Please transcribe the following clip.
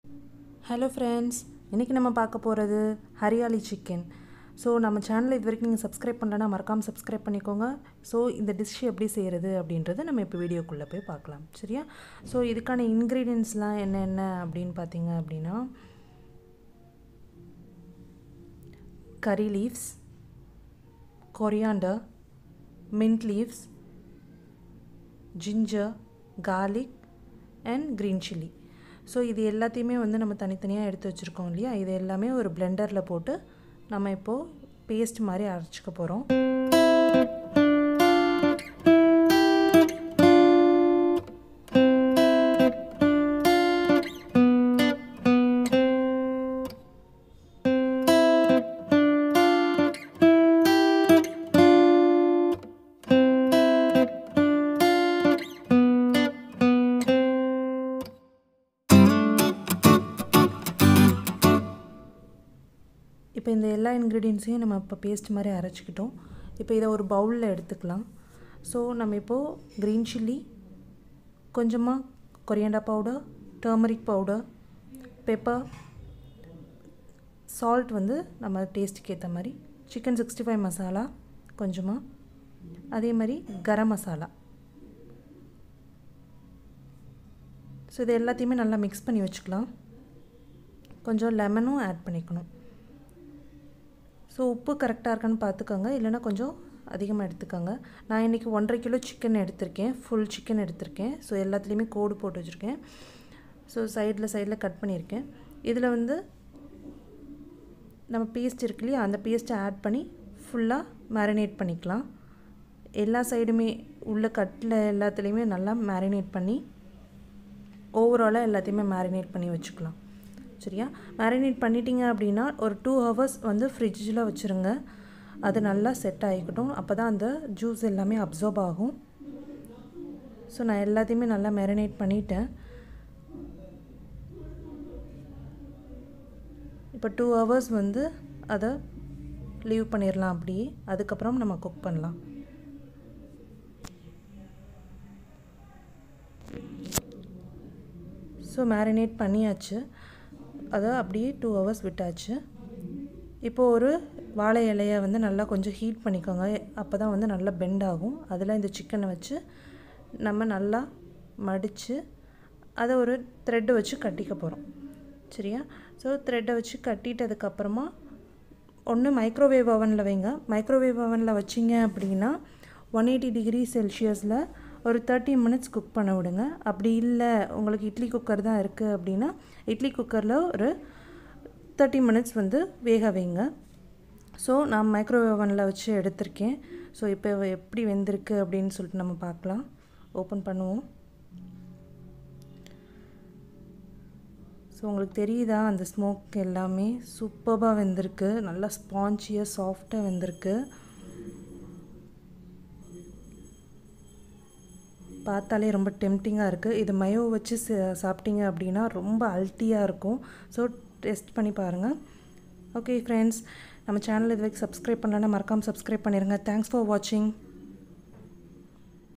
hello friends இன்றைக்கி நம்ம பார்க்க போகிறது ஹரியாலி சிக்கன் ஸோ நம்ம சேனலை இது வரைக்கும் நீங்கள் சப்ஸ்கிரைப் பண்ணலன்னா மறக்காமல் சப்ஸ்கிரைப் பண்ணிக்கோங்க ஸோ இந்த டிஷ் எப்படி செய்கிறது அப்படின்றத நம்ம இப்போ வீடியோக்குள்ளே போய் பார்க்கலாம் சரியா ஸோ இதுக்கான இன்க்ரீடியன்ஸ்லாம் என்னென்ன அப்படின்னு பார்த்தீங்க அப்படின்னா curry leaves coriander mint leaves ginger garlic and green chilli so இது எல்லாத்தையுமே வந்து நம்ம தனித்தனியாக எடுத்து வச்சுருக்கோம் இல்லையா இது எல்லாமே ஒரு பிளெண்டரில் போட்டு நம்ம இப்போது பேஸ்ட் மாதிரி அரைச்சிக்க போகிறோம் இப்போ இந்த எல்லா இன்க்ரீடியன்ஸையும் நம்ம இப்போ பேஸ்ட் மாதிரி அரைச்சிக்கிட்டோம் இப்போ இதை ஒரு பவுலில் எடுத்துக்கலாம் ஸோ நம்ம இப்போது க்ரீன் சில்லி கொஞ்சமாக coriander powder turmeric powder pepper salt வந்து நம்ம டேஸ்ட்டுக்கு ஏற்ற மாதிரி சிக்கன் சிக்ஸ்டி ஃபைவ் மசாலா கொஞ்சமாக அதே மாதிரி கரம் மசாலா ஸோ இது எல்லாத்தையுமே நல்லா மிக்ஸ் பண்ணி வச்சுக்கலாம் கொஞ்சம் லெமனும் ஆட் பண்ணிக்கணும் ஸோ உப்பு கரெக்டாக இருக்கான்னு பார்த்துக்கோங்க இல்லைன்னா கொஞ்சம் அதிகமாக எடுத்துக்கோங்க நான் இன்றைக்கி ஒன்றரை கிலோ சிக்கன் எடுத்திருக்கேன் ஃபுல் சிக்கன் எடுத்திருக்கேன் ஸோ எல்லாத்துலேயுமே கோடு போட்டு வச்சுருக்கேன் ஸோ சைடில் சைடில் கட் பண்ணியிருக்கேன் இதில் வந்து நம்ம பேஸ்ட் இருக்கு இல்லையா அந்த பேஸ்ட்டை ஆட் பண்ணி ஃபுல்லாக மேரினேட் பண்ணிக்கலாம் எல்லா சைடுமே உள்ள கட்டில் எல்லாத்துலேயுமே நல்லா மேரினேட் பண்ணி ஓவராலாக எல்லாத்தையுமே மேரினேட் பண்ணி வச்சுக்கலாம் சரியா மேரினேட் பண்ணிட்டீங்க அப்படின்னா ஒரு டூ ஹவர்ஸ் வந்து ஃப்ரிட்ஜில் வச்சுருங்க அது நல்லா செட் ஆகிக்கட்டும் அப்போ தான் அந்த ஜூஸ் எல்லாமே அப்சர்வ் ஆகும் ஸோ நான் எல்லாத்தையுமே நல்லா மேரினேட் பண்ணிட்டேன் இப்போ டூ ஹவர்ஸ் வந்து அதை லீவ் பண்ணிடலாம் அப்படியே அதுக்கப்புறம் நம்ம குக் பண்ணலாம் ஸோ மேரினேட் பண்ணியாச்சு அதை அப்படியே டூ ஹவர்ஸ் விட்டாச்சு இப்போது ஒரு வாழை இலையை வந்து நல்லா கொஞ்சம் ஹீட் பண்ணிக்கோங்க அப்போ தான் வந்து நல்லா பெண்ட் ஆகும் அதில் இந்த சிக்கனை வச்சு நம்ம நல்லா மடித்து அதை ஒரு த்ரெட்டை வச்சு கட்டிக்க போகிறோம் சரியா ஸோ த்ரெட்டை வச்சு கட்டிட்டதுக்கப்புறமா ஒன்று மைக்ரோவேவ் ஓவனில் வைங்க மைக்ரோவேவ் ஓவனில் வச்சிங்க அப்படின்னா ஒன் எயிட்டி டிகிரி செல்சியஸில் ஒரு தேர்ட்டி மினிட்ஸ் குக் பண்ண விடுங்க அப்படி இல்லை உங்களுக்கு இட்லி குக்கர் தான் இருக்குது அப்படின்னா இட்லி குக்கரில் ஒரு தேர்ட்டி மினிட்ஸ் வந்து வேக வைங்க ஸோ நான் மைக்ரோவேவ் ஓவனில் வச்சு எடுத்திருக்கேன் ஸோ இப்போ எப்படி வெந்திருக்கு அப்படின்னு சொல்லிட்டு நம்ம பார்க்கலாம் ஓப்பன் பண்ணுவோம் ஸோ உங்களுக்கு தெரியுதா அந்த ஸ்மோக் எல்லாமே சூப்பராக வெந்திருக்கு நல்லா ஸ்பாஞ்சியாக சாஃப்டாக வெந்திருக்கு பார்த்தாலே ரொம்ப டெம்டிங்காக இருக்குது இது மயோ வச்சு சாப்பிட்டீங்க அப்படின்னா ரொம்ப அல்ட்டியாக இருக்கும் ஸோ டெஸ்ட் பண்ணி பாருங்கள் ஓகே ஃப்ரெண்ட்ஸ் நம்ம சேனல் இது வரைக்கும் சப்ஸ்கிரைப் பண்ணலன்னா மறக்காமல் சப்ஸ்கிரைப் பண்ணிடுங்க தேங்க்ஸ் ஃபார் வாட்சிங்